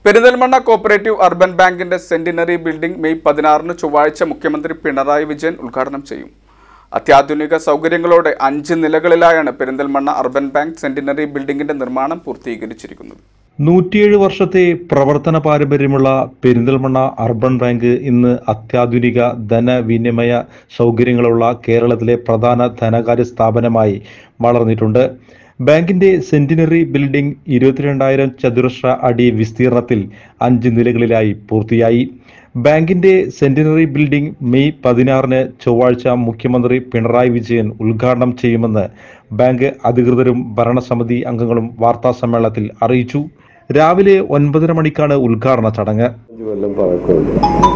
Perinthalmanna cooperative urban ബാങ്കിന്റെ centenary building May പതിനാറിന് ചൊവ്വാഴ്ച മുഖ്യമന്ത്രി പിണറായി വിജയൻ ഉദ്ഘാടനം ചെയ്യും അത്യാധുനിക സൗകര്യങ്ങളോടെ അഞ്ച് നിലകളിലായാണ് പെരിന്തൽമണ്ണ അർബൻ ബാങ്ക് സെന്റിനറി ബിൽഡിംഗിന്റെ നിർമ്മാണം പൂർത്തീകരിച്ചിരിക്കുന്നത് നൂറ്റിയേഴ് വർഷത്തെ പ്രവർത്തന പാരമ്പര്യമുള്ള പെരിന്തൽമണ്ണ അർബൻ ബാങ്ക് ഇന്ന് അത്യാധുനിക ധനവിനിമയ സൗകര്യങ്ങളുള്ള കേരളത്തിലെ പ്രധാന ധനകാര്യ സ്ഥാപനമായി വളർന്നിട്ടുണ്ട് ബാങ്കിന്റെ സെന്റിനറി ബിൽഡിംഗ് ഇരുപത്തിരണ്ടായിരം ചതുരശ്ര അടി വിസ്തീർണത്തിൽ അഞ്ച് നിലകളിലായി പൂർത്തിയായി ബാങ്കിന്റെ സെന്റിനറി ബിൽഡിംഗ് മെയ് പതിനാറിന് ചൊവ്വാഴ്ച മുഖ്യമന്ത്രി പിണറായി വിജയൻ ഉദ്ഘാടനം ചെയ്യുമെന്ന് ബാങ്ക് അധികൃതരും ഭരണസമിതി അംഗങ്ങളും വാർത്താ സമ്മേളനത്തിൽ അറിയിച്ചു രാവിലെ ഒൻപതര മണിക്കാണ് ഉദ്ഘാടന ചടങ്ങ് അഞ്ച് കൊല്ലം പഴക്കമുണ്ട്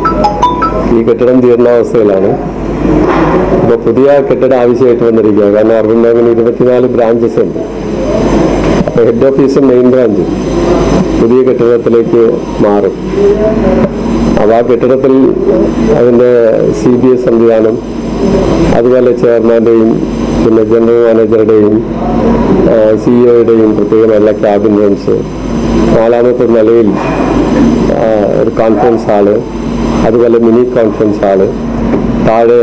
ഈ കെട്ടിടം ജീർണാവസ്ഥയിലാണ് ഇപ്പോൾ പുതിയ കെട്ടിടം ആവശ്യമായിട്ട് വന്നിരിക്കുക കാരണം അർബൻ ബാങ്കിന് ഇരുപത്തിനാല് ബ്രാഞ്ചസ് ഉണ്ട് അപ്പോൾ ഹെഡ് ഓഫീസും മെയിൻ ബ്രാഞ്ചും പുതിയ കെട്ടിടത്തിലേക്ക് മാറും അപ്പോൾ ആ കെട്ടിടത്തിൽ അതിൻ്റെ സി ബി എസ് സംവിധാനം അതുപോലെ ചെയർമാൻ്റെയും പിന്നെ ജനറൽ മാനേജറുടെയും സിഇഒയുടെയും പ്രത്യേകമായുള്ള ക്യാബിൻ റൂംസ് നാലാമത്തെ നിലയിൽ ആ, ഒരു കോൺഫറൻസ് ഹാള് അതുപോലെ മിനി കോൺഫറൻസ് ഹാള് താഴെ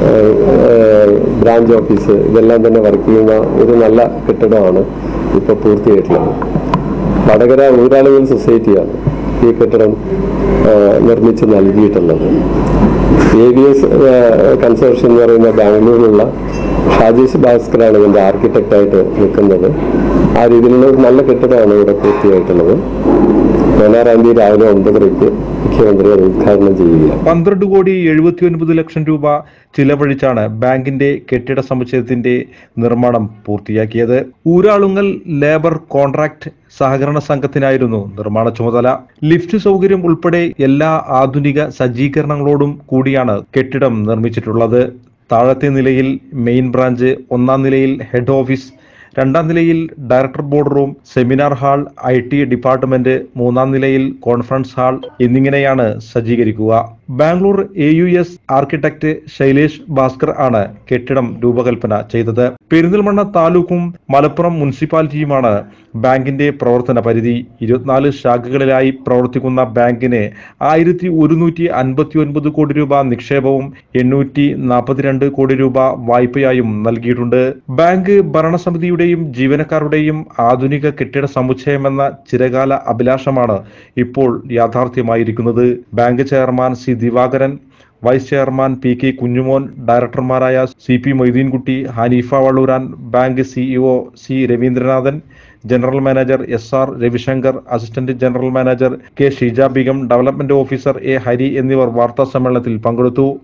ബ്രാഞ്ച് ഓഫീസ് ഇതെല്ലാം തന്നെ വർക്ക് ചെയ്യുന്ന ഒരു നല്ല കെട്ടിടമാണ് ഇപ്പോൾ പൂർത്തിയായിട്ടുള്ളത് വടകര ഊരാളുകൾ സൊസൈറ്റിയാണ് ഈ കെട്ടിടം ആ, നിർമ്മിച്ച് നൽകിയിട്ടുള്ളത് എ വി എസ് കൺസോർഷ്യം എന്ന് പറയുന്ന ബാംഗ്ലൂരിലുള്ള ഷാജേഷ് ഭാസ്കറാണ് ഇതിൻ്റെ ആർക്കിടെക്റ്റായിട്ട് നിൽക്കുന്നത് ആ രീതിയിലുള്ള ഒരു നല്ല കെട്ടിടമാണ് ഇവിടെ പൂർത്തിയായിട്ടുള്ളത് പതിനാറാം തീയതി രാവിലെ ഒമ്പതരയ്ക്ക് മുഖ്യമന്ത്രി അത് ഉദ്ഘാടനം ചെയ്യുകയാണ് പന്ത്രണ്ട് കോടി എഴുപത്തി ഒൻപത് ലക്ഷം രൂപ ചിലവഴിച്ചാണ് ബാങ്കിന്റെ കെട്ടിട സമുച്ചയത്തിന്റെ നിർമ്മാണം പൂർത്തിയാക്കിയത് ഊരാളുങ്ങൽ ലേബർ കോൺട്രാക്ട് സഹകരണ സംഘത്തിനായിരുന്നു നിർമ്മാണ ചുമതല ലിഫ്റ്റ് സൗകര്യം ഉൾപ്പെടെ എല്ലാ ആധുനിക സജ്ജീകരണങ്ങളോടും കൂടിയാണ് കെട്ടിടം നിർമ്മിച്ചിട്ടുള്ളത് താഴത്തെ നിലയിൽ മെയിൻ ബ്രാഞ്ച് ഒന്നാം നിലയിൽ ഹെഡ് ഓഫീസ് രണ്ടാം നിലയിൽ director board room seminar hall I T department മൂന്നാം നിലയിൽ കോൺഫറൻസ് ഹാൾ എന്നിങ്ങനെയാണ് സജ്ജീകരിക്കുക Bangalore A U S architect Shailesh Bhaskar ആണ് കെട്ടിടം രൂപകൽപ്പന ചെയ്തത് പെരിന്തൽമണ്ണ താലൂക്കും മലപ്പുറം മുനിസിപ്പാലിറ്റിയുമാണ് ബാങ്കിന്റെ പ്രവർത്തന പരിധി ഇരുപത്തിനാല് ശാഖകളിലായി പ്രവർത്തിക്കുന്ന ബാങ്കിന് ആയിരത്തി ഒരുന്നൂറ്റി അൻപത്തി ഒൻപത് കോടി രൂപ നിക്ഷേപവും എണ്ണൂറ്റി നാൽപ്പത്തിരണ്ട് കോടി രൂപ വായ്പയായും നൽകിയിട്ടുണ്ട് ബാങ്ക് ഭരണസമിതിയുടെയും ജീവനക്കാരുടെയും ആധുനിക കെട്ടിട സമുച്ചയമെന്ന ചിരകാല അഭിലാഷമാണ് ഇപ്പോൾ യാഥാർത്ഥ്യമായിരിക്കുന്നത് bank chairman C Divakaran vice chairman P K Kunjumon ഡയറക്ടർമാരായ C P Moideenkutty Haneefa Valluran bank CEO C Raveendranathan general manager S R Ravishankar assistant general manager K Sheeja Beegum development officer A Hari എന്നിവർ വാർത്താ സമ്മേളനത്തിൽ പങ്കെടുത്തു